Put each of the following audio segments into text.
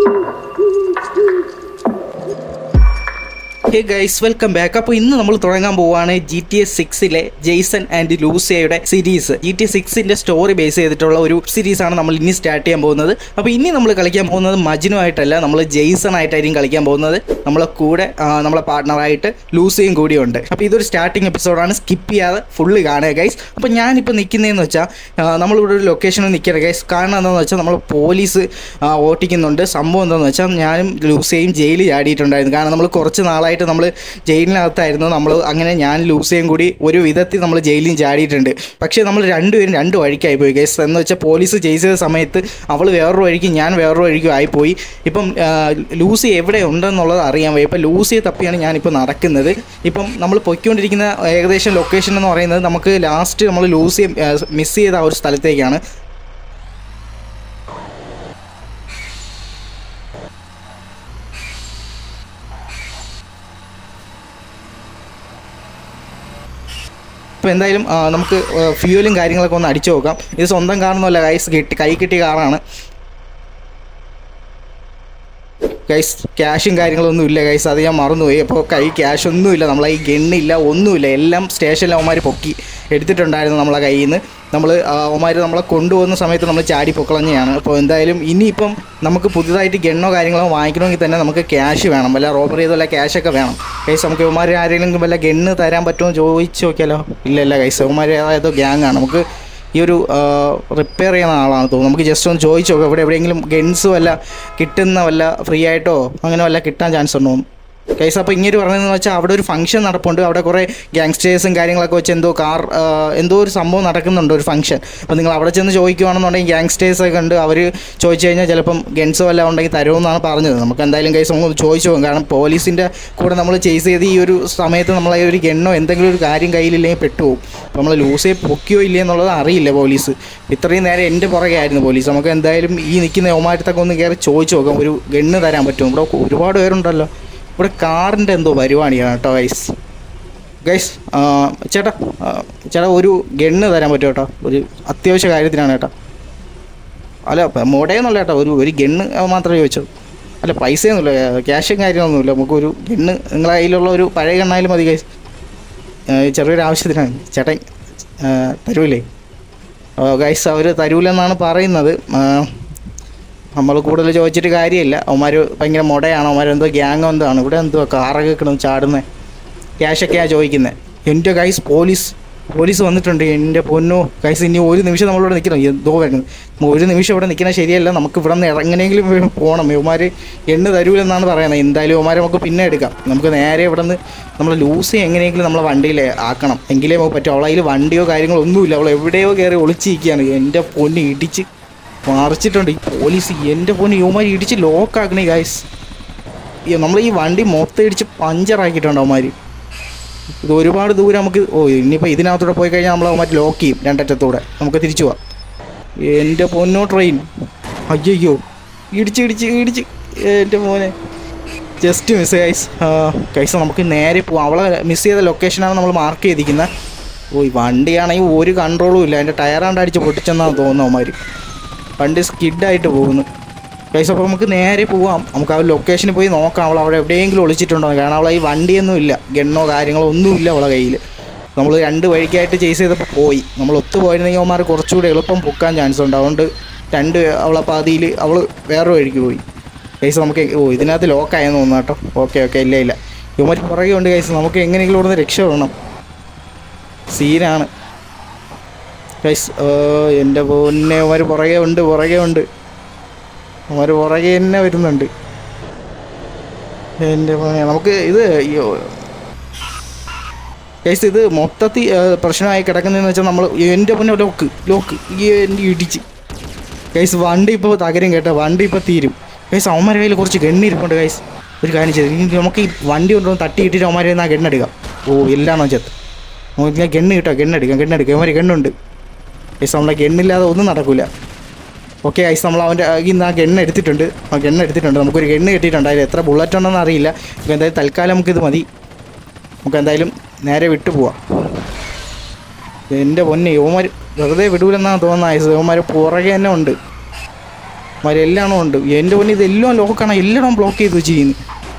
Hey guys welcome back അപ്പോൾ ഇന്ന് നമ്മൾ തുടങ്ങാൻ പോവുകയാണ് ജി ടി എസ് സിക്സിലെ ജെയ്സൺ ആൻഡ് ലൂസിയയുടെ സീരീസ് ജി ടി സിക്സിന്റെ സ്റ്റോറി ബേസ് ചെയ്തിട്ടുള്ള ഒരു സീരീസ് ആണ് നമ്മൾ ഇനി സ്റ്റാർട്ട് ചെയ്യാൻ പോകുന്നത് അപ്പോൾ ഇനി നമ്മൾ കളിക്കാൻ പോകുന്നത് മജ്നു ആയിട്ടല്ല നമ്മൾ ജെയ്സൺ ആയിട്ടായിരിക്കും കളിക്കാൻ പോകുന്നത് നമ്മളെ കൂടെ ആ, നമ്മളെ പാർട്ണറായിട്ട് ലൂസിയും കൂടിയുണ്ട് അപ്പോൾ ഇതൊരു സ്റ്റാർട്ടിംഗ് എപ്പിസോഡാണ് സ്കിപ്പ് ചെയ്യാതെ ഫുള്ള് കാണുക ഗൈസ് അപ്പോൾ ഞാനിപ്പോൾ നിൽക്കുന്നതെന്ന് വെച്ചാൽ നമ്മളിവിടെ ഒരു ലൊക്കേഷനിൽ നിൽക്കുക ഗൈസ് കാരണം എന്താണെന്ന് വെച്ചാൽ നമ്മൾ പോലീസ് ആ, ഓട്ടിക്കുന്നുണ്ട് സംഭവം എന്താണെന്ന് വെച്ചാൽ ഞാനും ലൂസിയയും ജയിലിൽ ചാടിയിട്ടുണ്ടായിരുന്നു കാരണം നമ്മൾ കുറച്ച് നാളായിട്ട് നമ്മൾ ജയിലിനകത്തായിരുന്നു നമ്മൾ അങ്ങനെ ഞാൻ ലൂസിയയും കൂടി ഒരു വിധത്തിൽ നമ്മൾ ജയിലിൽ ചാടിയിട്ടുണ്ട് പക്ഷേ നമ്മൾ രണ്ടുപേരും രണ്ട് വഴിക്കായി പോയി ഗൈസ് എന്ന് വെച്ചാൽ പോലീസ് ചേസ് ചെയ്ത സമയത്ത് അവൾ വേറൊരു വഴിക്കും ഞാൻ വേറൊരു വഴിക്കും ആയിപ്പോയി ഇപ്പം ആ, ലൂസി എവിടെ ഉണ്ടെന്നുള്ളത് അറിയാൻ വയ്യ ഇപ്പം ലൂസിയെ തപ്പിയാണ് ഞാനിപ്പോൾ നടക്കുന്നത് ഇപ്പം നമ്മൾ പൊയ്ക്കൊണ്ടിരിക്കുന്ന ഏകദേശം ലൊക്കേഷൻ എന്ന് പറയുന്നത് നമുക്ക് ലാസ്റ്റ് നമ്മൾ ലൂസിയെ മിസ് ചെയ്ത ആ ഒരു സ്ഥലത്തേക്കാണ് അപ്പോൾ എന്തായാലും ആ, നമുക്ക് ഫ്യൂവലും കാര്യങ്ങളൊക്കെ ഒന്ന് അടിച്ചു നോക്കാം ഇത് സ്വന്തം കാറൊന്നുമല്ല ഗൈസ് കിട്ടി കൈ കിട്ടിയ കാറാണ് ഗൈസ് ക്യാഷും കാര്യങ്ങളൊന്നും ഇല്ല ഗൈസ് അത് ഞാൻ മറന്നുപോയി അപ്പോൾ കൈ ക്യാഷ് ഒന്നുമില്ല നമ്മളെ ഈ ഗണ്ണില്ല ഒന്നുമില്ല എല്ലാം സ്റ്റേഷനിൽ അവന്മാർ പൊക്കി എടുത്തിട്ടുണ്ടായിരുന്നു നമ്മളെ കയ്യിൽ നിന്ന് നമ്മൾ അവന്മാർ നമ്മളെ കൊണ്ടുപോകുന്ന സമയത്ത് നമ്മൾ ചാടി പൊക്കളഞ്ഞയാണ് അപ്പോൾ എന്തായാലും ഇനിയിപ്പം നമുക്ക് പുതുതായിട്ട് ഗണ്ണോ കാര്യങ്ങളോ വാങ്ങിക്കണമെങ്കിൽ തന്നെ നമുക്ക് ക്യാഷ് വേണം വല്ല റോബറി ചെയ്ത വല്ല ക്യാഷൊക്കെ വേണം ഗൈസ് നമുക്ക് ഇവന്മാർ ആരെങ്കിലും വല്ല ഗണ്ണ് തരാൻ പറ്റുമോ എന്ന് ചോദിച്ചു നോക്കിയാലോ ഇല്ല ഇല്ല ഗൈസ് ഇവന്മാർ ഏതോ ഗ്യാങ്ങാണ് നമുക്ക് ഈ ഒരു റിപ്പയർ ചെയ്യുന്ന ആളാണ് തോന്നുന്നു നമുക്ക് ജസ്റ്റ് ഒന്ന് ചോദിച്ചു നോക്കാം ഇവിടെ എവിടെയെങ്കിലും ഗൺസ് വല്ല കിട്ടുന്ന വല്ല ഫ്രീ ആയിട്ടോ അങ്ങനെ വല്ല കിട്ടാൻ ചാൻസ് ഉണ്ടോ കേസ് അപ്പോൾ ഇങ്ങനെ പറഞ്ഞതെന്ന് വെച്ചാൽ അവിടെ ഒരു ഫംഗ്ഷൻ നടപ്പുണ്ട് അവിടെ കുറേ ഗാങ്സ്റ്റേഴ്സും കാര്യങ്ങളൊക്കെ വെച്ച് എന്തോ കാർ എന്തോ ഒരു സംഭവം നടക്കുന്നുണ്ട് ഒരു ഫംഗ്ഷൻ അപ്പോൾ നിങ്ങൾ അവിടെ ചെന്ന് ചോദിക്കുവാണെന്നുണ്ടെങ്കിൽ ഗാങ്സ്റ്റേഴ്സൊക്കെ ഉണ്ട് അവർ ചോദിച്ചു കഴിഞ്ഞാൽ ചിലപ്പം ഗൺസോ വല്ല ഉണ്ടെങ്കിൽ തരുമെന്നാണ് പറഞ്ഞത് നമുക്ക് എന്തായാലും കേസ് നമുക്ക് ചോദിച്ചു പോകും കാരണം പോലീസിൻ്റെ കൂടെ നമ്മൾ ചേസ് ചെയ്ത് ഈ ഒരു സമയത്ത് നമ്മളെ ഒരു ഗണ്ണോ എന്തെങ്കിലും ഒരു കാര്യം കയ്യിലില്ലെങ്കിൽ പെട്ടുപോകും അപ്പോൾ നമ്മൾ ലൂസ് ചെയ്ത് പൊക്കിയോ ഇല്ലേ എന്നുള്ളത് അറിയില്ല പോലീസ് ഇത്രയും നേരം എൻ്റെ പുറകെ ആയിരുന്നു പോലീസ് നമുക്ക് എന്തായാലും ഈ നിൽക്കുന്ന യവമാരത്തൊക്കെ ഒന്ന് കയറി ചോദിച്ചു നോക്കാം ഒരു ഗണ്ണ് തരാൻ പറ്റുമോ ഇവിടെ ഒരുപാട് പേരുണ്ടല്ലോ ഇവിടെ കാറിൻ്റെ എന്തോ പരിപാടിയാണ് കേട്ടോ ഗൈസ് ഗൈസ് ചേട്ടാ ആ, ചേട്ടാ ഒരു ഗണ്ണ് തരാൻ പറ്റുമോ കേട്ടോ ഒരു അത്യാവശ്യ കാര്യത്തിനാണ് കേട്ടോ അല്ല മോടേന്നല്ല കേട്ടോ ഒരു ഒരു ഗണ്ണ് മാത്രമേ ചോദിച്ചത് അല്ല പൈസയൊന്നുമില്ല ക്യാഷും കാര്യമൊന്നുമില്ല നമുക്കൊരു ഗണ്ണ് നിങ്ങളെ കയ്യിലുള്ള ഒരു പഴയ ഗണ്ണായാലും മതി ഗൈസ് ചെറിയൊരു ആവശ്യത്തിനാണ് ചേട്ടൻ ആ, തരൂലേ ഗൈസ് അവർ തരൂലെന്നാണ് പറയുന്നത് ആ, നമ്മൾ കൂടുതൽ ചോദിച്ചിട്ട് കാര്യമില്ല അവന്മാർ ഭയങ്കര മുടയാണ് അവന്മാർ എന്തോ ഗ്യാങ് എന്തോ ആണ് ഇവിടെ എന്തോ കാറൊക്കെ കിടന്ന് ചാടുന്നത് ക്യാഷൊക്കെയാണ് ചോദിക്കുന്നത് എൻ്റെ ഗൈസ് പോലീസ് പോലീസ് വന്നിട്ടുണ്ട് എൻ്റെ പൊന്നോ ഗൈസ് ഇനി ഒരു നിമിഷം നമ്മളിവിടെ നിൽക്കണം എന്തോ വരുന്നത് ഒരു നിമിഷം ഇവിടെ നിൽക്കുന്നത് ശരിയല്ല നമുക്ക് ഇവിടെ നിന്ന് എങ്ങനെയെങ്കിലും വേ- പോകണം ഇവന്മാർ എണ്ണ തരൂലെന്നാണ് പറയുന്നത് എന്തായാലും ഇവന്മാരെ നമുക്ക് പിന്നെ എടുക്കാം നമുക്ക് നേരെ ഇവിടെ നിന്ന് നമ്മൾ ലൂസ് എങ്ങനെയെങ്കിലും നമ്മളെ വണ്ടിയിൽ ആക്കണം എങ്കിലേ നമുക്ക് പറ്റും അവളതിൽ വണ്ടിയോ കാര്യങ്ങളോ ഒന്നുമില്ല അവൾ എവിടെയോ കയറി ഒളിച്ചിരിക്കുകയാണ് എൻ്റെ പൊന്ന് ഇടിച്ച് മറിച്ചിട്ടുണ്ട് ഈ പോലീസ് എൻ്റെ പൊന്ന് യുവമാർ ഇടിച്ച് ലോക്കാക്കണേ ഗൈസ് നമ്മൾ ഈ വണ്ടി മൊത്തം ഇടിച്ച് പഞ്ചറാക്കിയിട്ടുണ്ട് അവന്മാർ ഇത് ഒരുപാട് ദൂരം നമുക്ക് ഓ ഇനിയിപ്പോൾ ഇതിനകത്തൂടെ പോയി കഴിഞ്ഞാൽ നമ്മൾ മറ്റേ ലോക്ക് ചെയ്യും രണ്ടറ്റത്തൂടെ നമുക്ക് തിരിച്ചു പോവാം എൻ്റെ പൊന്നോ ട്രെയിൻ അയ്യോ ഇടിച്ച് ഇടിച്ച് ഇടിച്ച് എൻ്റെ മോനെ ജസ്റ്റ് മിസ് ഗൈസ് ഗൈസ് നമുക്ക് നേരെ പോവാം അവളെ മിസ് ചെയ്ത ലൊക്കേഷനാണ് നമ്മൾ മാർക്ക് ചെയ്തിരിക്കുന്നത് ഓ ഈ വണ്ടിയാണെങ്കിൽ ഒരു കൺട്രോളും ഇല്ല അതിൻ്റെ ടയറാണ്ട് അടിച്ച് പൊട്ടിച്ചെന്നാണ് തോന്നുന്നു അവന്മാർ വണ്ടി സ്കിഡായിട്ട് പോകുന്നു ഗൈസ് അപ്പോൾ നമുക്ക് നേരെ പോവാം നമുക്ക് ആ ലൊക്കേഷനിൽ പോയി നോക്കാം അവൾ അവിടെ എവിടെയെങ്കിലും ഒളിച്ചിട്ടുണ്ടോ എന്ന്. കാരണം അവളെ ഈ വണ്ടിയൊന്നും ഇല്ല ഗണ്ണോ കാര്യങ്ങളോ ഒന്നുമില്ല അവളെ കയ്യിൽ നമ്മൾ രണ്ട് വഴിക്കായിട്ട് ചേസ് ചെയ്തപ്പോൾ പോയി നമ്മൾ ഒത്തു പോയിരുന്നെങ്കിൽ അവന്മാർ കുറച്ചുകൂടി എളുപ്പം പൊക്കാൻ ചാൻസ് ഉണ്ട് അതുകൊണ്ട് രണ്ട് അവളെ പാതിയിൽ അവൾ വേറൊരു വഴിക്ക് പോയി ഗൈസ് നമുക്ക് ഓ ഇതിനകത്ത് ലോക്കായെന്ന് തോന്നുന്നു കേട്ടോ ഓക്കെ ഓക്കെ ഇല്ല ഇല്ല ഇവന്മാർ പുറകെ ഉണ്ട് ഗൈസ് നമുക്ക് എങ്ങനെയെങ്കിലും ഇവിടുന്ന് രക്ഷപ്പെടണം സീനാണ് ഗൈസ് എൻ്റെ പൊന്നെ അവന്മാർ പുറകെ ഉണ്ട് പുറകെ ഉണ്ട് അവന്മാർ പുറകെ തന്നെ വരുന്നുണ്ട് എൻ്റെ പൊന്നെ നമുക്ക് ഇത് അയ്യോ ഗൈസ് ഇത് മൊത്തത്തിൽ ആ, പ്രശ്നമായി കിടക്കുന്നതെന്ന് വെച്ചാൽ നമ്മൾ എൻ്റെ പൊന്നെ ലോക്ക് ലോക്ക് ഈ എൻ്റെ ഇടിച്ച് ഗൈസ് വണ്ടി ഇപ്പോൾ തകരും കേട്ടോ വണ്ടി ഇപ്പോൾ തീരും ഗൈസ് അവന്മാരുടെ കയ്യിൽ കുറച്ച് ഗണ്ണി ഇരിപ്പുണ്ട് ഗൈസ് ഒരു കാര്യം ചെയ്ത് ഇനി നമുക്ക് ഈ വണ്ടി കൊണ്ടുവന്ന് തട്ടി ഇട്ടിട്ട് അവന്മാരെ നിന്ന് ആ ഗണ്ണെടുക്കാം ഓ എല്ലാണോ ചെത്ത് നമുക്ക് ഞാൻ ഗണ്ണ് കിട്ടോ ഗണ്ണെടുക്കാം ഗണ്ണെടുക്കാം അവന്മാർ ഗണ്ണുണ്ട് ഗൈസ് നമ്മളെ ഗണ്ണില്ലാതെ ഒന്നും നടക്കില്ല ഓക്കെ ഐസ് നമ്മൾ അവൻ്റെ ഇന്ന് ആ ഗണ്ണ് എടുത്തിട്ടുണ്ട് ആ ഗണ്ണ് എടുത്തിട്ടുണ്ട് നമുക്കൊരു ഗണ്ണ് കിട്ടിയിട്ടുണ്ട് അതിൽ എത്ര ബുള്ളറ്റ് ഉണ്ടെന്ന് അറിയില്ല നമുക്ക് എന്തായാലും തൽക്കാലം നമുക്കിത് മതി നമുക്ക് എന്തായാലും നേരെ വിട്ടു പോവാം എൻ്റെ പൊന്നെ യുവമാർ വെറുതെ വിടൂലെന്നാണ് തോന്നുന്നത് ഐസ് യുവമാർ പുറകെ തന്നെ ഉണ്ട് അവരെല്ലാം ഉണ്ട് എൻ്റെ മുന്നിൽ ഇതെല്ലാം ലോക്കാണ് എല്ലാം ബ്ലോക്ക് ചെയ്ത് വെച്ചിരിക്കുന്നു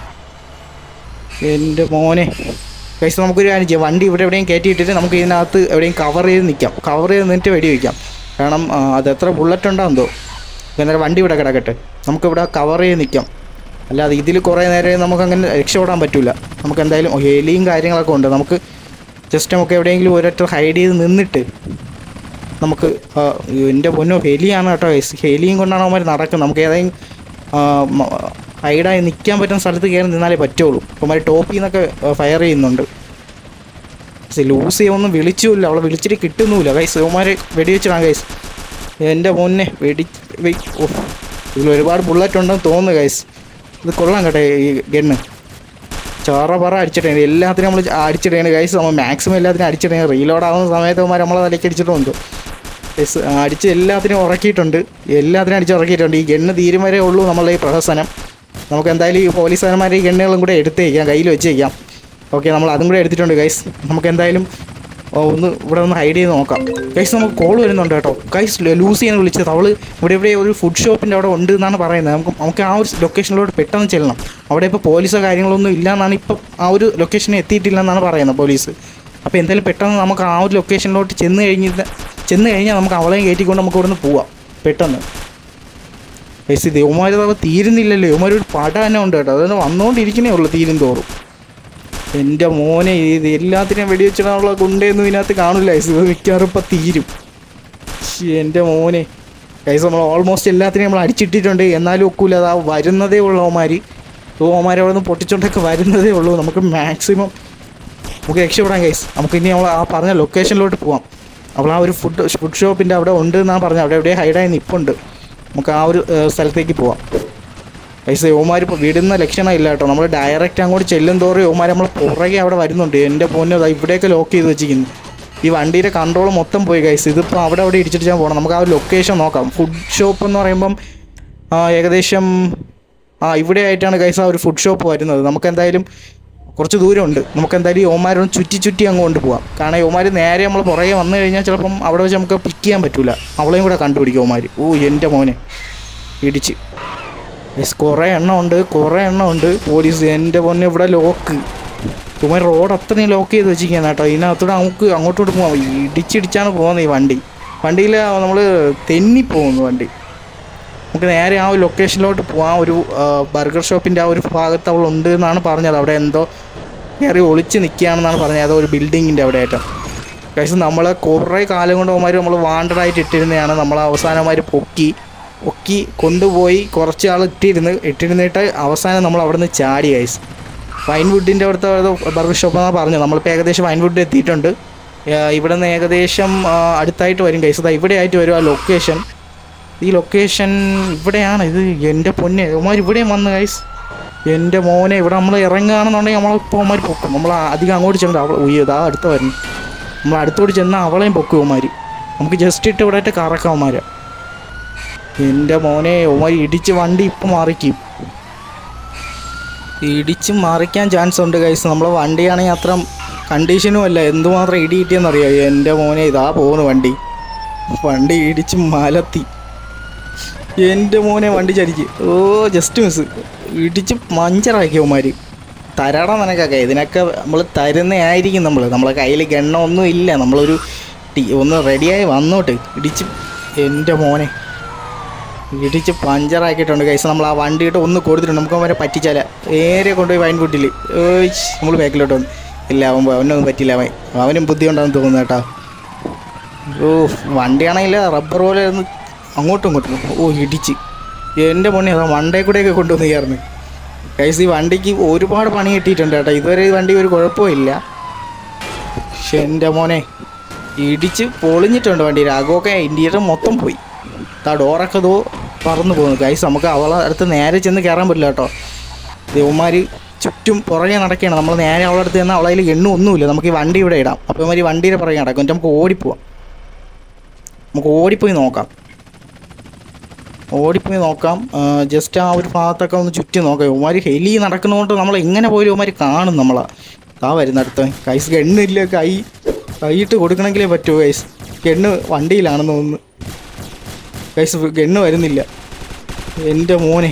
എൻ്റെ മോനെ കഴിച്ച് നമുക്കൊരു കാര്യം ചെയ്യാം വണ്ടി ഇവിടെ എവിടെയും കയറ്റിയിട്ടിട്ട് നമുക്ക് ഇതിനകത്ത് എവിടെയും കവർ ചെയ്ത് നിൽക്കാം കവർ ചെയ്ത് നിന്നിട്ട് വെടി വയ്ക്കാം കാരണം ആ, അത് എത്ര ബുള്ളറ്റ് ഉണ്ടാകുന്നോ അന്നേരം വണ്ടി ഇവിടെ കിടക്കട്ടെ നമുക്കിവിടെ കവർ ചെയ്ത് നിൽക്കാം അല്ലാതെ ഇതിൽ കുറേ നേരം നമുക്ക് അങ്ങനെ രക്ഷപ്പെടാൻ പറ്റില്ല നമുക്ക് എന്തായാലും ഹെലിയും കാര്യങ്ങളൊക്കെ ഉണ്ട് നമുക്ക് ജസ്റ്റ് നമുക്ക് എവിടെയെങ്കിലും ഒരൊറ്റ ഹൈഡ് ചെയ്ത് നിന്നിട്ട് നമുക്ക് ആ, എൻ്റെ പൊന്നോ ഹെലിയാണ് കേട്ടോ guys. ഹെലിയും കൊണ്ടാണ് അവന്മാർ നടക്കുന്നത് നമുക്ക് ഏതെങ്കിലും ഹൈഡായി നിൽക്കാൻ പറ്റുന്ന സ്ഥലത്ത് കയറി നിന്നാലേ പറ്റുള്ളൂ അവന്മാർ ടോപ്പിൽ നിന്നൊക്കെ ഫയർ ചെയ്യുന്നുണ്ട് ലൂസ് ചെയ്യുമൊന്നും വിളിച്ചുമില്ല അവളെ വിളിച്ചിട്ട് കിട്ടുന്നുമില്ല കൈസ് അവന്മാർ വെടിവെച്ചിടാം കൈസ് എൻ്റെ പൊന്നെ വെടി വെയ് ഓ ഇതിൽ ഒരുപാട് ബുള്ളറ്റ് ഉണ്ടെന്ന് തോന്നുന്നു കൈസ് ഇത് കൊള്ളാം കേട്ടോ ഈ ഗണ്ണ് ചോറ പറ അടിച്ചിട്ടാണ് എല്ലാത്തിനും നമ്മൾ അടിച്ചിട്ടാണ് കൈസ് നമ്മൾ മാക്സിമം എല്ലാത്തിനും അടിച്ചിട്ടാണ് റീലോഡ് ആവുന്ന സമയത്ത് അവന്മാർ നമ്മളെ തലയ്ക്ക് അടിച്ചിട്ടുണ്ട് യെസ് അടിച്ച് എല്ലാത്തിനും ഉറക്കിയിട്ടുണ്ട് എല്ലാത്തിനും അടിച്ച് ഉറക്കിയിട്ടുണ്ട് ഈ ഗണ്ണ് തീരും വരെ ഉള്ളൂ നമ്മളുടെ ഈ പ്രഹസനം നമുക്ക് എന്തായാലും ഈ പോലീസുകാരന്മാരെ ഈ ഗണ്ണുകളും കൂടെ എടുത്ത് വയ്ക്കാം കയ്യിൽ വെച്ച് വയ്ക്കാം ഓക്കെ നമ്മൾ അതും കൂടെ എടുത്തിട്ടുണ്ട് ഗൈസ് നമുക്ക് എന്തായാലും ഓ, ഒന്ന് ഇവിടെ ഒന്ന് ഹൈഡ് ചെയ്ത് നോക്കാം ഗൈസ് നമുക്ക് കോൾ വരുന്നുണ്ട് കേട്ടോ ഗൈസ് ലൂസ് ചെയ്യാൻ വിളിച്ചത് അവൾ ഇവിടെ ഇവിടെ ഒരു ഫുഡ് ഷോപ്പിൻ്റെ അവിടെ ഉണ്ട് എന്നാണ് പറയുന്നത് നമുക്ക് നമുക്ക് ആ ഒരു ലൊക്കേഷനിലോട്ട് പെട്ടെന്ന് ചെല്ലണം അവിടെ ഇപ്പോൾ പോലീസോ കാര്യങ്ങളൊന്നും ഇല്ല എന്നാണ് ഇപ്പം ആ ഒരു ലൊക്കേഷനിൽ എത്തിയിട്ടില്ല എന്നാണ് പറയുന്നത് പോലീസ് അപ്പോൾ എന്തായാലും പെട്ടെന്ന് നമുക്ക് ആ ഒരു ലൊക്കേഷനിലോട്ട് ചെന്ന് കഴിഞ്ഞ് ചെന്ന് കഴിഞ്ഞാൽ നമുക്ക് അവളെയും കയറ്റിക്കൊണ്ട് നമുക്ക് ഇവിടെ നിന്ന് പോവാം പെട്ടെന്ന് ഗൈസ് ഇത് യുവമാർ തീരുന്നില്ലല്ലോ യുവമാർ ഒരു പട തന്നെ ഉണ്ട് കേട്ടോ അതൊന്ന് വന്നുകൊണ്ടിരിക്കുന്നേ ഉള്ളൂ തീരും തോറും എൻ്റെ മോനെ ഇത് എല്ലാത്തിനെയും വെടിവെച്ചിടാനുള്ള ഗുണ്ടയൊന്നും ഇതിനകത്ത് കാണില്ല ഗൈസ് ഇത് മിക്കവാറും ഇപ്പം തീരും ശ്ശി, എൻ്റെ മോനെ ഗൈസ് നമ്മൾ ഓൾമോസ്റ്റ് എല്ലാത്തിനെയും നമ്മൾ അടിച്ചിട്ടിട്ടുണ്ട് എന്നാലും ഒക്കൂല അതാ വരുന്നതേ ഉള്ളൂ അവന്മാർ അവന്മാർ അവിടെ നിന്ന് പൊട്ടിച്ചോണ്ടൊക്കെ വരുന്നതേ ഉള്ളൂ നമുക്ക് മാക്സിമം നമുക്ക് രക്ഷപ്പെടാം ഗൈസ് നമുക്ക് ഇനി നമ്മൾ ആ പറഞ്ഞ ലൊക്കേഷനിലോട്ട് പോവാം അവൾ ആ ഒരു ഫുഡ് ഫുഡ് ഷോപ്പിൻ്റെ അവിടെ ഉണ്ട് എന്നാണ് പറഞ്ഞത് അവിടെ എവിടെ ഹൈഡായി നിൽപ്പുണ്ട് നമുക്ക് ആ ഒരു ഏഹ്, സ്ഥലത്തേക്ക് പോവാം ഗൈസ് യോമാർ ഇപ്പോൾ വിടുന്ന ലക്ഷണം ഇല്ല കേട്ടോ നമ്മൾ ഡയറക്റ്റ് അങ്ങോട്ട് ചെല്ലും തോറും യോമാർ നമ്മൾ പുറകെ അവിടെ വരുന്നുണ്ട് എൻ്റെ പൊന്നെ ദാ ഇവിടെയൊക്കെ ലോക്ക് ചെയ്ത് വെച്ചിരിക്കുന്നു ഈ വണ്ടിയുടെ കൺട്രോൾ മൊത്തം പോയി ഗൈസ് ഇതിപ്പോൾ അവിടെ അവിടെ ഇടിച്ചിട്ട് ഞാൻ പോകണം നമുക്ക് ആ ഒരു ലൊക്കേഷൻ നോക്കാം ഫുഡ് ഷോപ്പ് എന്ന് പറയുമ്പം ആ, ഏകദേശം ആ ഇവിടെ ആയിട്ടാണ് ഗൈസ് ആ ഒരു ഫുഡ് ഷോപ്പ് വരുന്നത് നമുക്ക് എന്തായാലും കുറച്ച് ദൂരമുണ്ട് നമുക്ക് എന്തായാലും ഈ ഓമാരൊന്ന് ചുറ്റി ചുറ്റി അങ്ങ് കൊണ്ടുപോകാം കാരണം ഓമാർ നേരെ നമ്മൾ പുറകെ വന്നു കഴിഞ്ഞാൽ ചിലപ്പം അവിടെ വെച്ച് നമുക്ക് പിക്ക് ചെയ്യാൻ പറ്റില്ല അവളെയും കൂടെ കണ്ടുപിടിക്കും ഓമാർ ഓ എൻ്റെ മോനെ ഇടിച്ച് യെസ് കുറേ എണ്ണം ഉണ്ട് കുറേ എണ്ണം ഉണ്ട് പോലീസ് എൻ്റെ പൊന്നെ ഇവിടെ ലോക്ക് ചുമ്മാ റോഡ് അത്രയും ലോക്ക് ചെയ്ത് വെച്ചിരിക്കുകയാണ് കേട്ടോ ഇതിനകത്തൂടെ നമുക്ക് അങ്ങോട്ടോട്ട് പോകാം ഇടിച്ചിടിച്ചാണ് പോകുന്നത് ഈ വണ്ടി വണ്ടിയിൽ നമ്മൾ തെന്നിപ്പോകുന്നു വണ്ടി നമുക്ക് നേരെ ആ ഒരു ലൊക്കേഷനിലോട്ട് പോകാം ഒരു ബർഗർ ഷോപ്പിൻ്റെ ആ ഒരു ഭാഗത്ത് അവൾ ഉണ്ട് എന്നാണ് പറഞ്ഞത് അവിടെ എന്തോ കയറി ഒളിച്ച് നിൽക്കുകയാണെന്നാണ് പറഞ്ഞത് അതോ ഒരു ബിൽഡിങ്ങിൻ്റെ അവിടെ ആയിട്ട് പക്ഷേ നമ്മളെ കുറേ കാലം കൊണ്ട് അവന്മാർ നമ്മൾ വാണ്ടഡായിട്ട് ഇട്ടിരുന്നതാണ് നമ്മൾ അവസാനമാർ പൊക്കി പൊക്കി കൊണ്ടുപോയി കുറച്ച് ആൾ ഇട്ടിരുന്ന് ഇട്ടിരുന്നിട്ട് അവസാനം നമ്മൾ അവിടെ നിന്ന് ചാടി ഗൈസ് വൈൻവുഡിൻ്റെ അവിടുത്തെ ബർഗർ ഷോപ്പ് എന്നാണ് പറഞ്ഞത് നമ്മളിപ്പോൾ ഏകദേശം വൈൻവുഡിൽ എത്തിയിട്ടുണ്ട് ആ, ഇവിടെ നിന്ന് ഏകദേശം ആ, അടുത്തായിട്ട് വരും ഗൈസ് അതാ ഇവിടെ ആയിട്ട് വരും ആ ലൊക്കേഷൻ ഈ ലൊക്കേഷൻ ഇവിടെയാണ് ഇത് എൻ്റെ പൊന്നെ അവന്മാർ ഇവിടെയും വന്ന് ഗൈസ് എൻ്റെ മോനെ ഇവിടെ നമ്മൾ ഇറങ്ങുകയാണെന്നുണ്ടെങ്കിൽ നമ്മളിപ്പോൾ അവന്മാർ പൊക്കും നമ്മൾ അധികം അങ്ങോട്ട് ചെന്നിട്ട് അവൾ ഉയ്യോ ഇതാ അടുത്ത് വരുന്നു നമ്മൾ അടുത്തോട്ട് ചെന്നാൽ അവളെയും പൊക്കും അവന്മാർ നമുക്ക് ജസ്റ്റ് ഇട്ട് ഇവിടെ ആയിട്ട് കറക്കാം അവന്മാരെ എൻ്റെ മോനെ അവന്മാർ ഇടിച്ച് വണ്ടി ഇപ്പം മാറിക്കും ഇടിച്ച് മറിക്കാൻ ചാൻസ് ഉണ്ട് കൈസ് നമ്മളെ വണ്ടിയാണെങ്കിൽ അത്ര കണ്ടീഷനും അല്ല എന്തുമാത്രം ഇടി കിട്ടിയെന്നറിയാം എൻ്റെ മോനെ ഇതാ പോകുന്നു വണ്ടി വണ്ടി ഇടിച്ച് മലത്തി എൻ്റെ മോനെ വണ്ടി ചരിച്ച് ഓ ജസ്റ്റ് മിസ് ഇടിച്ച് മഞ്ചറാക്കി അവന്മാർ തരാടാ നിനക്കൊക്കെ ഇതിനൊക്കെ നമ്മൾ തരുന്നതായിരിക്കും നമ്മൾ നമ്മളെ കയ്യിൽ ഗണ്ണ ഒന്നും ഇല്ല നമ്മളൊരു ടി- ഒന്ന് റെഡിയായി വന്നോട്ട് ഇടിച്ച് എൻ്റെ മോനെ ഇടിച്ച് പഞ്ചറാക്കിയിട്ടുണ്ട് കൈസ് നമ്മൾ ആ വണ്ടിയിട്ട് ഒന്ന് കൊടുത്തിട്ടുണ്ട് നമുക്ക് അവരെ പറ്റിച്ചാല നേരെ കൊണ്ടുപോയി വൈൻ കുട്ടിയിൽ നമ്മൾ ബാക്കിലോട്ട് വന്നു ഇല്ല അവൻ പോയി. അവനൊന്നും പറ്റില്ല അവൻ അവനും ബുദ്ധി ഉണ്ടാകുന്നു തോന്നുന്നു കേട്ടോ ഓ വണ്ടിയാണെങ്കിൽ റബ്ബർ പോലെ ഒന്ന് അങ്ങോട്ടും ഇങ്ങോട്ടും ഓ ഇടിച്ച് എൻ്റെ പൊണ്ണി അതാ വണ്ടേ കൂടെയൊക്കെ കൊണ്ടുവന്ന് കയറുന്നു കൈസ് ഈ വണ്ടിക്ക് ഒരുപാട് പണി കിട്ടിയിട്ടുണ്ട് കേട്ടോ ഇതുവരെ ഈ വണ്ടി ഒരു കുഴപ്പമില്ല പക്ഷെ എൻ്റെ മോനെ ഇടിച്ച് പൊളിഞ്ഞിട്ടുണ്ട് വണ്ടി രാഘവൊക്കെ ഇന്ത്യയുടെ മൊത്തം പോയി ആ ഡോറൊക്കെ ഇതോ പറന്നു പോകുന്നു ഗൈസ് നമുക്ക് അവളെ അടുത്ത് നേരെ ചെന്ന് കയറാൻ പറ്റില്ല കേട്ടോ ദേവന്മാർ ചുറ്റും പുറകെ നടക്കുകയാണ് നമ്മൾ നേരെ അവളെ അടുത്ത് ചെന്നാൽ അവളതിൽ എണ്ണ ഒന്നുമില്ല നമുക്ക് ഈ വണ്ടി ഇവിടെ ഇടാം അപ്പോൾ ഇവന്മാർ ഈ വണ്ടിയുടെ പുറകെ നടക്കും എന്നിട്ട് നമുക്ക് ഓടിപ്പോവാം നമുക്ക് ഓടിപ്പോയി നോക്കാം ഓടിപ്പോയി നോക്കാം ജസ്റ്റ് ആ ഒരു ഭാഗത്തൊക്കെ ഒന്ന് ചുറ്റി നോക്കാം ഇവന്മാർ ഹെലി നടക്കുന്നതുകൊണ്ട് നമ്മൾ എങ്ങനെ പോലും ഇവന്മാർ കാണും നമ്മളെ ആ വരുന്ന അടുത്ത് കൈസ് ഗണ്ണില്ല കൈ കൈയിട്ട് കൊടുക്കണമെങ്കിലേ പറ്റൂ കൈസ് ഗണ്ണ് വണ്ടിയിലാണെന്ന് തോന്നുന്നു ഗൈസ് ഗണ്ണ് വരുന്നില്ല എൻ്റെ മോനെ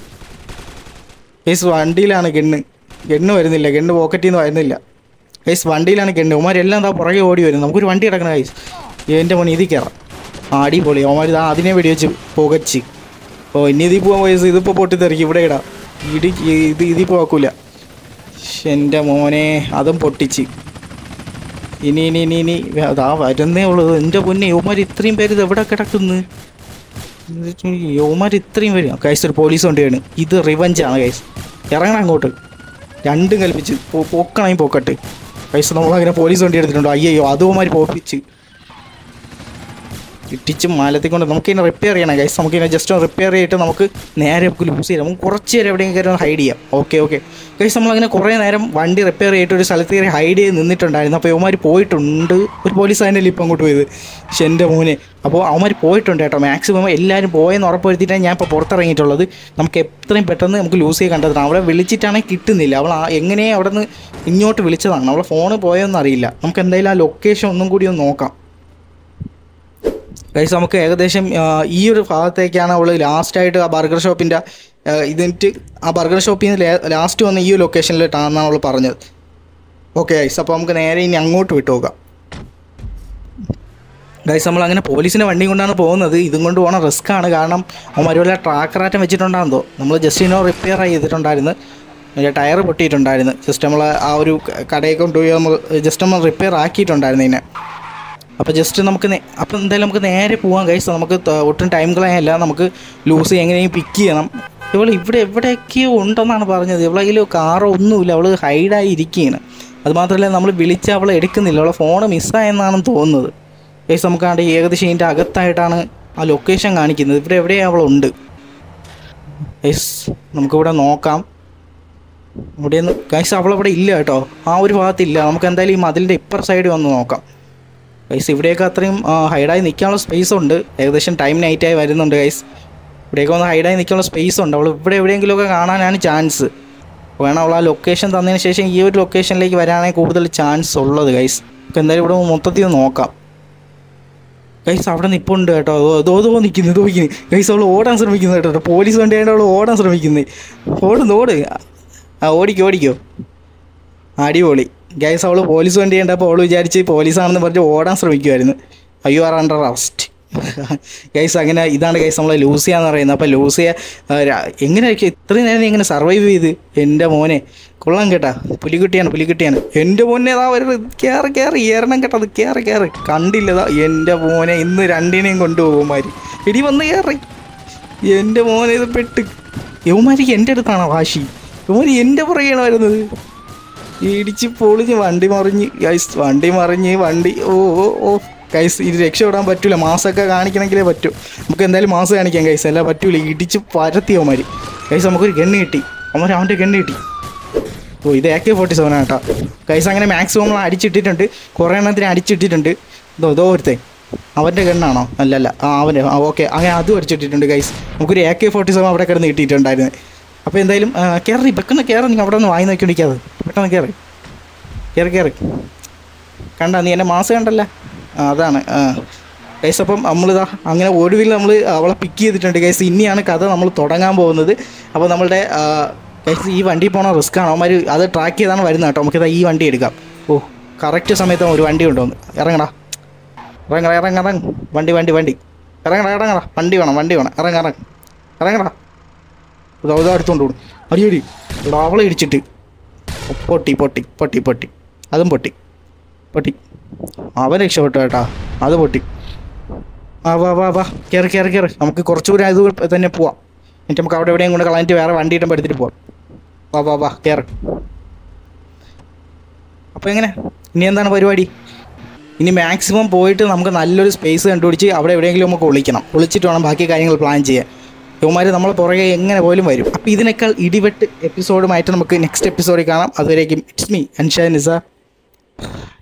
ഗൈസ് വണ്ടിയിലാണ് ഗണ്ണ് ഗണ്ണ് വരുന്നില്ല ഗണ്ണ് പോക്കറ്റിൽ നിന്ന് വരുന്നില്ല ഗൈസ് വണ്ടിയിലാണ് ഗണ്ണ് അവന്മാരെല്ലാം എന്താ പുറകെ ഓടി വരും നമുക്കൊരു വണ്ടി കിടക്കണം ഗൈസ് എൻ്റെ മോനെ ഇതിൽ കയറാം ആ അടിപൊളി അവന്മാർ ഇതാ അതിനെ വെടിവെച്ച് പുകച്ച് ഓ ഇനി ഇതിൽ പോകാൻ വയസ്സ് ഇതിപ്പോൾ പൊട്ടിത്തെറിക്കും ഇവിടെ ഇടാം ഇടി ഇത് ഇതിൽ പോക്കൂല എൻ്റെ മോനെ അതും പൊട്ടിച്ച് ഇനി ഇനി ഇനി ഇനി അതാ വരുന്നേ ഉള്ളൂ എൻ്റെ പൊന്നെ യുവമാർ ഇത്രയും പേര് ഇത് എവിടെ കിടക്കുന്നു യുവമാർ ഇത്രയും പേര് കൈസ് ഒരു പോലീസ് വണ്ടിയാണ് ഇത് റിവഞ്ചാണ് കൈസ് ഇറങ്ങണം അങ്ങോട്ട് രണ്ടും കൽപ്പിച്ച് പോ- പോക്കണമെങ്കിൽ പോക്കട്ടെ കൈസ് നമ്മളങ്ങനെ പോലീസ് വണ്ടി എടുത്തിട്ടുണ്ടോ അയ്യോ അതുമാതിരി പോപ്പിച്ച് ഇട്ടിച്ച് മാലത്തിൽ കൊണ്ട് നമുക്ക് ഇതിനെ റിപ്പയർ ചെയ്യണം ഗൈസ് നമുക്ക് ഇതിനെ ജസ്റ്റ് ഒന്ന് റിപ്പയർ ചെയ്തിട്ട് നമുക്ക് നേരെ നമുക്ക് ലൂസ് ചെയ്യാം നമുക്ക് കുറച്ച് നേരം എവിടെയെങ്കിലും കയറി ഹൈഡ് ചെയ്യാം ഓക്കെ ഓക്കെ ഗൈസ് നമ്മളങ്ങനെ കുറേ നേരം വണ്ടി റിപ്പയർ ചെയ്തിട്ട് ഒരു സ്ഥലത്ത് കയറി ഹൈഡ് ചെയ്ത് നിന്നിട്ടുണ്ടായിരുന്നു അപ്പോൾ അവന്മാർ പോയിട്ടുണ്ട് ഒരു പോലീസ് അതിൻ്റെ ഇപ്പം അങ്ങോട്ട് പോയത് പക്ഷെ എൻ്റെ മോനെ അപ്പോൾ അവന്മാർ പോയിട്ടുണ്ട് കേട്ടോ മാക്സിമം എല്ലാവരും പോയെന്ന് ഉറപ്പുവരുത്തിയിട്ടാണ് ഞാൻ ഇപ്പോൾ പുറത്തിറങ്ങിയിട്ടുള്ളത് നമുക്ക് എത്രയും പെട്ടെന്ന് നമുക്ക് ലൂസ് ചെയ്ത് കണ്ടെത്തണം അവളെ വിളിച്ചിട്ടാണെങ്കിൽ കിട്ടുന്നില്ല അവൾ ആ- എങ്ങനെയാണ് അവിടെ നിന്ന് ഇങ്ങോട്ട് വിളിച്ചതാണ് അവളെ ഫോണ് പോയോന്നും അറിയില്ല നമുക്ക് എന്തായാലും ആ ലൊക്കേഷൻ ഒന്നും കൂടി ഒന്ന് നോക്കാം ഗൈസ് നമുക്ക് ഏകദേശം ആ, ഈ ഒരു ഭാഗത്തേക്കാണ് അവൾ ലാസ്റ്റായിട്ട് ആ ബർഗർ ഷോപ്പിൻ്റെ ഇതിട്ട് ആ ബർഗർ ഷോപ്പിൽ നിന്ന് ലാസ്റ്റ് വന്ന ഈ ഒരു ലൊക്കേഷനിലിട്ടാണെന്നാണ് അവൾ പറഞ്ഞത് ഓക്കെ ഗൈസ് അപ്പോൾ നമുക്ക് നേരെ ഇനി അങ്ങോട്ട് വിട്ടു നോക്കാം ഗൈസ് നമ്മൾ അങ്ങനെ പോലീസിൻ്റെ വണ്ടി കൊണ്ടാണ് പോകുന്നത് ഇതും കൊണ്ട് പോകണ റിസ്ക് ആണ് കാരണം അവന്മാർ വല്ല ട്രാക്കറാറ്റം വെച്ചിട്ടുണ്ടാകുന്നതോ നമ്മൾ ജസ്റ്റ് ഇനോ റിപ്പയർ ചെയ്തിട്ടുണ്ടായിരുന്നു ടയർ പൊട്ടിയിട്ടുണ്ടായിരുന്നു ജസ്റ്റ് നമ്മൾ ആ ഒരു കടയിൽ കൊണ്ടുപോയി നമ്മൾ ജസ്റ്റ് നമ്മൾ റിപ്പയർ ആക്കിയിട്ടുണ്ടായിരുന്നു ഇതിനെ അപ്പോൾ ജസ്റ്റ് നമുക്ക് നേ- അപ്പോൾ എന്തായാലും നമുക്ക് നേരെ പോകാം കൈസ് നമുക്ക് ത- ഒട്ടും ടൈം കളയല്ല നമുക്ക് ലൂസ് എങ്ങനെയും പിക്ക് ചെയ്യണം ഇവൾ ഇവിടെ എവിടെയൊക്കെയോ ഉണ്ടെന്നാണ് പറഞ്ഞത് ഇവളെ കയ്യിൽ കാറോ ഒന്നുമില്ല അവൾ ഹൈഡായി ഇരിക്കുകയാണ് അതുമാത്രമല്ല നമ്മൾ വിളിച്ചാൽ അവളെ എടുക്കുന്നില്ല അവളെ ഫോൺ മിസ്സായെന്നാണ് തോന്നുന്നത് കൈസ് നമുക്കാണ്ട് ഏകദേശം ഇതിൻ്റെ അകത്തായിട്ടാണ് ആ ലൊക്കേഷൻ കാണിക്കുന്നത് ഇവിടെ എവിടെയും അവളുണ്ട് യെസ് നമുക്കിവിടെ നോക്കാം ഇവിടെയൊന്നും കൈസ് അവളവിടെ ഇല്ല കേട്ടോ ആ ഒരു ഭാഗത്തില്ല നമുക്ക് എന്തായാലും ഈ മതിലിൻ്റെ ഇപ്പർ സൈഡ് വന്ന് നോക്കാം ഗൈസ് ഇവിടെയൊക്കെ അത്രയും ആ, ഹൈഡായി നിൽക്കാനുള്ള സ്പേസ് ഉണ്ട് ഏകദേശം ടൈം നൈറ്റായി വരുന്നുണ്ട് ഗൈസ് ഇവിടെയൊക്കെ ഒന്ന് ഹൈഡായി നിൽക്കാനുള്ള സ്പേസ് ഉണ്ട് അവൾ ഇവിടെ എവിടെയെങ്കിലുമൊക്കെ കാണാനാണ് ചാൻസ് വേണം അവൾ ആ ലൊക്കേഷൻ തന്നതിന് ശേഷം ഈ ഒരു ലൊക്കേഷനിലേക്ക് വരാനാണ് കൂടുതൽ ചാൻസ് ഉള്ളത് ഗൈസ് നമുക്ക് എന്തായാലും ഇവിടെ മൊത്തത്തിൽ ഒന്ന് നോക്കാം ഗൈസ് അവിടെ നിൽപ്പുണ്ട് കേട്ടോ അതോ അതോ നിൽക്കുന്നു ഇതോ നിൽക്കുന്നു ഗൈസ് അവൾ ഓടാൻ ശ്രമിക്കുന്നു കേട്ടോ പോലീസ് വണ്ടിയായിട്ട് അവൾ ഓടാൻ ശ്രമിക്കുന്നത് ഓടുന്നു ഓട് ആ ഓടിക്കോ ഓടിക്കോ അടിപൊളി ഗൈസ് അവൾ പോലീസ് വണ്ടി കണ്ടപ്പോൾ അവൾ വിചാരിച്ച് പോലീസാണെന്ന് പറഞ്ഞ് ഓടാൻ ശ്രമിക്കുമായിരുന്നു അയ്യോ ആർ അണ്ടർ അറസ്റ്റ് ഗൈസ് അങ്ങനെ ഇതാണ് ഗൈസ് നമ്മളെ ലൂസ് ചെയ്യാന്ന് പറയുന്നത് അപ്പോൾ ലൂസ് ചെയ്യുക എങ്ങനെയൊക്കെ ഇത്രയും നേരം നീ ഇങ്ങനെ സർവൈവ് ചെയ്ത് എൻ്റെ മോനെ കൊള്ളാം കേട്ടാ പുലിക്കുട്ടിയാണ് പുലിക്കുട്ടിയാണ് എൻ്റെ മോനെ അതാ വരുന്നത് കയറി കയറി ഏറണം കേട്ടോ അത് കയറി കയറി കണ്ടില്ലതാ എൻ്റെ മോനെ ഇന്ന് രണ്ടിനെയും കൊണ്ടുപോകുമാര് ഇടി വന്ന് കയറി എൻ്റെ മോനെ ഇത് പെട്ട് യവന്മാർക്ക് എൻ്റെ അടുത്താണോ വാശി യവന്മാർ എൻ്റെ പുറകെയാണ് വരുന്നത് ഇടിച്ച് പൊളിഞ്ഞ് വണ്ടി മറിഞ്ഞ് ഗൈസ് വണ്ടി മറിഞ്ഞ് വണ്ടി ഓ ഓ ഓ ഗൈസ് ഇത് രക്ഷപ്പെടാൻ പറ്റൂല മാസമൊക്കെ കാണിക്കണമെങ്കിലേ പറ്റൂ നമുക്ക് എന്തായാലും മാസം കാണിക്കാം ഗൈസ് അല്ല പറ്റൂല ഇടിച്ച് പരത്തി അവന്മാർ ഗൈസ് നമുക്കൊരു ഗണ്ണ് കിട്ടി അവന്മാർ അവൻ്റെ ഗണ്ണ് കിട്ടി ഓ ഇത് എ കെ ഫോർട്ടി സെവൻ കേട്ടോ ഗൈസ് അങ്ങനെ മാക്സിമം നമ്മൾ അടിച്ചിട്ടിട്ടുണ്ട് കുറേ എണ്ണത്തിന് അടിച്ചിട്ടിട്ടുണ്ട് ഇതോ ഇതോ ഒരുത്തേ അവൻ്റെ ഗണ്ണാണോ അല്ലല്ല ആ അവൻ്റെ ആ ഓക്കെ അങ്ങനെ അതും അടിച്ചിട്ടിട്ടുണ്ട് ഗൈസ് നമുക്കൊരു എ കെ ഫോർട്ടി സെവൻ അവിടെ കിടന്ന് കിട്ടിയിട്ടുണ്ടായിരുന്നു അപ്പോൾ എന്തായാലും ആ, കയറി പെട്ടെന്ന് കയറി നിങ്ങൾ അവിടെ നിന്ന് വായി നോക്കിക്കൊണ്ടിരിക്കാതെ പെട്ടെന്ന് കയറി കയറി കയറി കണ്ട നീ എന്നെ മാസം കണ്ടല്ല ആ അതാണ് ആ ഗൈസ് അപ്പം നമ്മളിതാ അങ്ങനെ ഒടുവിൽ നമ്മൾ അവളെ പിക്ക് ചെയ്തിട്ടുണ്ട് ഗൈസ് ഇനിയാണ് കഥ നമ്മൾ തുടങ്ങാൻ പോകുന്നത് അപ്പോൾ നമ്മളുടെ ഗൈസ് ഈ വണ്ടി പോണ റിസ്ക് ആണ് അവന്മാർ അത് ട്രാക്ക് ചെയ്താണ് വരുന്നത് കേട്ടോ നമുക്കിതാ ഈ വണ്ടി എടുക്കാം ഓ കറക്റ്റ് സമയത്ത് ഒരു വണ്ടി കൊണ്ടുവന്ന് ഇറങ്ങടാ ഇറങ്ങടാ ഇറങ്ങ ഇറങ്ങ വണ്ടി വണ്ടി വണ്ടി ഇറങ്ങടാ ഇറങ്ങടാ വണ്ടി വേണം വണ്ടി വേണം ഇറങ്ങ ഇറങ്ങ ഇറങ്ങടാ ഇതാ ഇതാ എടുത്തോണ്ട് കൂടും അടി അടി ഇവിടെ അവളെ ഇടിച്ചിട്ട് പൊട്ടി പൊട്ടി പൊട്ടി പൊട്ടി അതും പൊട്ടി പൊട്ടി അവൻ രക്ഷപ്പെട്ടു കേട്ടാ അത് പൊട്ടി ആ വാ വാ വാ കയറി കയറി കയറി നമുക്ക് കുറച്ചുകൂടി അത് തന്നെ പോവാം എന്നിട്ട് നമുക്ക് അവിടെ എവിടെയും കൊണ്ട് കളഞ്ഞിട്ട് വേറെ വണ്ടി ഇട്ടുമ്പോൾ എടുത്തിട്ട് പോവാം വാ വാ വാ കയറി അപ്പോൾ എങ്ങനെ ഇനി എന്താണ് പരിപാടി ഇനി മാക്സിമം പോയിട്ട് നമുക്ക് നല്ലൊരു സ്പേസ് കണ്ടുപിടിച്ച് അവിടെ എവിടെയെങ്കിലും നമുക്ക് ഒളിക്കണം ഒളിച്ചിട്ട് വേണം ബാക്കി കാര്യങ്ങൾ പ്ലാൻ ചെയ്യാൻ യുവമാർ നമ്മളെ പുറകെ എങ്ങനെ പോലും വരും അപ്പോൾ ഇതിനേക്കാൾ ഇടിവെട്ട് എപ്പിസോഡുമായിട്ട് നമുക്ക് നെക്സ്റ്റ് എപ്പിസോഡിൽ കാണാം അതുവരേക്കും ഇറ്റ്സ് മീ അൻഷാ നിസ